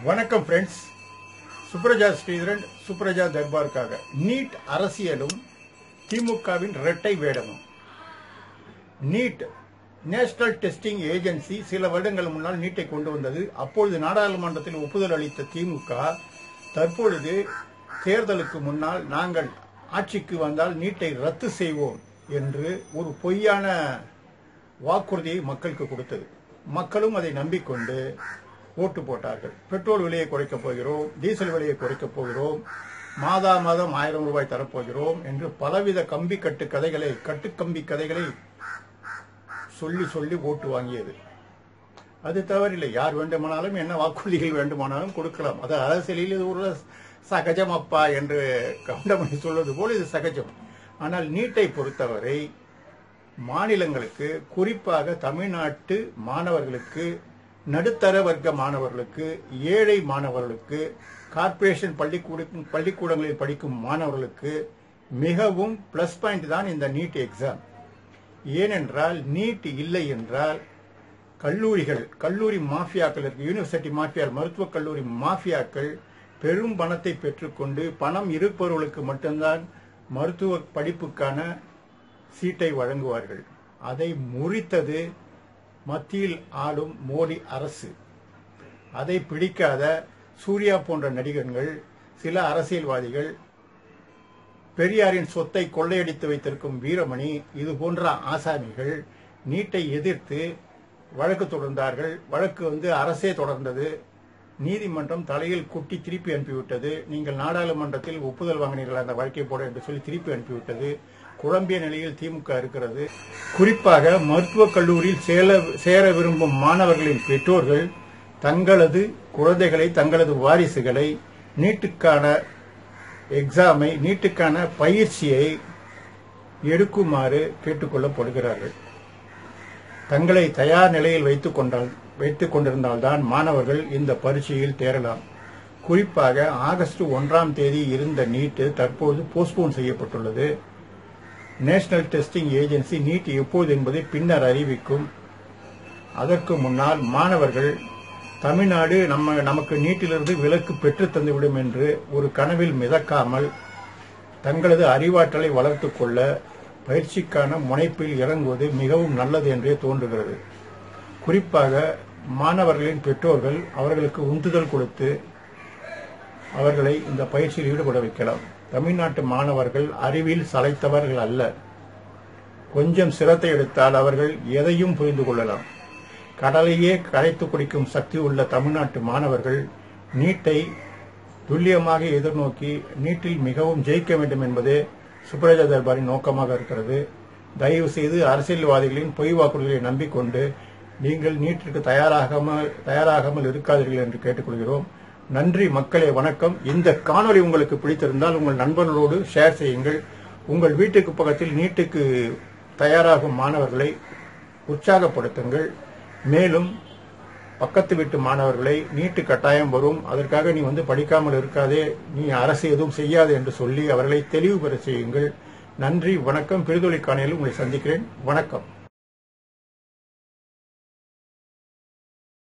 வணக்கம் ஃப்ரெண்ட்ஸ் சுப்ரஜா ஸ்ரீதரன் சுப்ரஜா தர்பாருக்காக நீட் அரசியலும் திமுகவின் இரட்டை வேடமும் நீட் நேஷனல் டெஸ்டிங் ஏஜென்சி சில வருடங்கள் முன்னால் நீட்டை கொண்டு வந்தது அப்பொழுது நாடாளுமன்றத்தில் ஒப்புதல் அளித்த திமுக தற்பொழுது தேர்தலுக்கு முன்னால் நாங்கள் ஆட்சிக்கு வந்தால் நீட்டை ரத்து செய்வோம் என்று ஒரு பொய்யான வாக்குறுதியை மக்களுக்கு கொடுத்தது மக்களும் அதை நம்பிக்கொண்டு ஓட்டு போட்டார்கள் பெட்ரோல் விலையை குறைக்கப் போகிறோம் டீசல் விலையை குறைக்கப் போகிறோம் மாதா மாதம் ஆயிரம் ரூபாய் தரப்போகிறோம் என்று பலவித கம்பி கட்டு கதைகளை கட்டுக்கம்பி கதைகளை சொல்லி சொல்லி ஓட்டு வாங்கியது அது தவறில்லை யார் வேண்டுமானாலும் என்ன வாக்குறுதிகள் வேண்டுமானாலும் கொடுக்கலாம் அது அரசியலில் இது ஒரு சகஜம் அப்பா என்று கவுண்டமணி சொல்வது போல் இது சகஜம் ஆனால் நீட்டை பொறுத்தவரை மாநிலங்களுக்கு குறிப்பாக தமிழ்நாட்டு மாணவர்களுக்கு நடுத்தர வர்க்க மாணவர்களுக்கு ஏழை மாணவர்களுக்கு கார்ப்பரேஷன் பள்ளிக்கூட பள்ளிக்கூடங்களில் படிக்கும் மாணவர்களுக்கு மிகவும் பிளஸ் பாயிண்ட் தான் இந்த நீட் எக்ஸாம் ஏனென்றால் நீட் இல்லை என்றால் கல்லூரிகள் கல்லூரி மாஃபியாக்கள் இருக்கு யூனிவர்சிட்டி மாஃபியா மருத்துவக் கல்லூரி மாஃபியாக்கள் பெரும் பணத்தை பெற்றுக்கொண்டு பணம் இருப்பவர்களுக்கு மட்டும்தான் மருத்துவ படிப்புக்கான சீட்டை வழங்குவார்கள் அதை முறித்தது மத்தியில் ஆளும் மோடி அரசு அதை பிடிக்காத சூர்யா போன்ற நடிகர்கள் சில அரசியல்வாதிகள் பெரியாரின் சொத்தை கொள்ளையடித்து வைத்திருக்கும் வீரமணி இது போன்ற ஆசாமிகள் நீட்டை எதிர்த்து வழக்கு தொடர்ந்தார்கள் வழக்கு வந்து அரசே தொடர்ந்தது நீதிமன்றம் தலையில் குட்டி திருப்பி அனுப்பிவிட்டது நீங்கள் நாடாளுமன்றத்தில் ஒப்புதல் வாங்கினீர்கள் அந்த வழக்கை போட என்று சொல்லி திருப்பி அனுப்பிவிட்டது குழம்பிய நிலையில் திமுக இருக்கிறது குறிப்பாக மருத்துவக் கல்லூரியில் சேர சேர விரும்பும் மாணவர்களின் பெற்றோர்கள் தங்களது குழந்தைகளை தங்களது வாரிசுகளை நீட்டுக்கான எக்ஸாமை நீட்டுக்கான பயிற்சியை எடுக்குமாறு கேட்டுக்கொள்ளப்படுகிறார்கள் தங்களை தயார் நிலையில் வைத்துக் கொண்டால் வைத்துக் கொண்டிருந்தால்தான் மாணவர்கள் இந்த பரீட்சையில் தேரலாம் குறிப்பாக ஆகஸ்ட் ஒன்றாம் தேதி இருந்த நீட்டு தற்போது போஸ்ட்போன் செய்யப்பட்டுள்ளது நேஷனல் டெஸ்டிங் ஏஜென்சி நீட் எப்போது என்பதை பின்னர் அறிவிக்கும் அதற்கு முன்னால் மாணவர்கள் தமிழ்நாடு நம்ம நமக்கு நீட்டிலிருந்து விலக்கு பெற்று தந்துவிடும் என்று ஒரு கனவில் மிதக்காமல் தங்களது அறிவாற்றலை வளர்த்துக் கொள்ள பயிற்சிக்கான முனைப்பில் இறங்குவது மிகவும் நல்லது என்றே தோன்றுகிறது குறிப்பாக மாணவர்களின் பெற்றோர்கள் அவர்களுக்கு உந்துதல் கொடுத்து அவர்களை இந்த பயிற்சியில் ஈடுபட வைக்கலாம் தமிழ்நாட்டு மாணவர்கள் அறிவில் சளைத்தவர்கள் அல்ல கொஞ்சம் சிரத்தை எடுத்தால் அவர்கள் எதையும் புரிந்து கொள்ளலாம் கடலையே கரைத்து குடிக்கும் சக்தி உள்ள தமிழ்நாட்டு மாணவர்கள் நீட்டை துல்லியமாக எதிர்நோக்கி நீட்டில் மிகவும் ஜெயிக்க வேண்டும் என்பதே சுப்ரஜா தர்பாரின் நோக்கமாக இருக்கிறது தயவு செய்து அரசியல்வாதிகளின் பொய் வாக்குறுதிகளை நம்பிக்கொண்டு நீங்கள் நீட்டிற்கு தயாராகாமல் தயாராகாமல் இருக்காதீர்கள் என்று கேட்டுக்கொள்கிறோம் நன்றி மக்களே வணக்கம் இந்த காணொளி உங்களுக்கு பிடித்திருந்தால் உங்கள் நண்பர்களோடு ஷேர் செய்யுங்கள் உங்கள் வீட்டுக்கு பக்கத்தில் நீட்டுக்கு தயாராகும் மாணவர்களை உற்சாகப்படுத்துங்கள் மேலும் பக்கத்து வீட்டு மாணவர்களை நீட்டு கட்டாயம் வரும் அதற்காக நீ வந்து படிக்காமல் இருக்காதே நீ அரசு எதுவும் செய்யாது என்று சொல்லி அவர்களை தெளிவு பெற செய்யுங்கள் நன்றி வணக்கம் பெருதொழி காணையில் உங்களை சந்திக்கிறேன் வணக்கம்